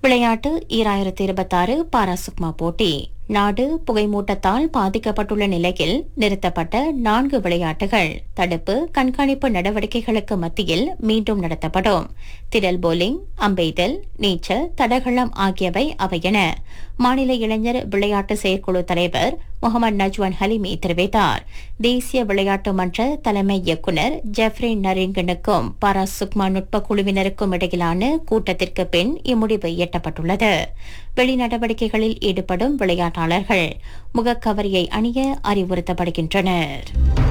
விளையாட்டு ஈராயிரத்தி இருபத்தாறு பாராசுக்மா போட்டி நாடு புகைமூட்டத்தால் பாதிக்கப்பட்டுள்ள நிலையில் நிறுத்தப்பட்ட நான்கு விளையாட்டுகள் தடுப்பு கண்காணிப்பு நடவடிக்கைகளுக்கு மத்தியில் மீண்டும் நடத்தப்படும் திடல் போலிங் அம்பெய்தல் நீச்சல் தடகளம் ஆகியவை அவையென மாநில இளைஞர் விளையாட்டு செயற்குழு தலைவர் முகமது நஜ்வான் ஹலிமி தெரிவித்தார் தேசிய விளையாட்டு மன்ற தலைமை இயக்குநர் ஜெஃப்ரி நரிங்கனுக்கும் பாரா சுக்மா நுட்ப குழுவினருக்கும் இடையிலான கூட்டத்திற்கு பின் இம்முடிவு எட்டப்பட்டுள்ளது வெளிநடவடிக்கைகளில் ஈடுபடும் விளையாட்டாளர்கள் முகக்கவரியை அணிய அறிவுறுத்தப்படுகின்றனர்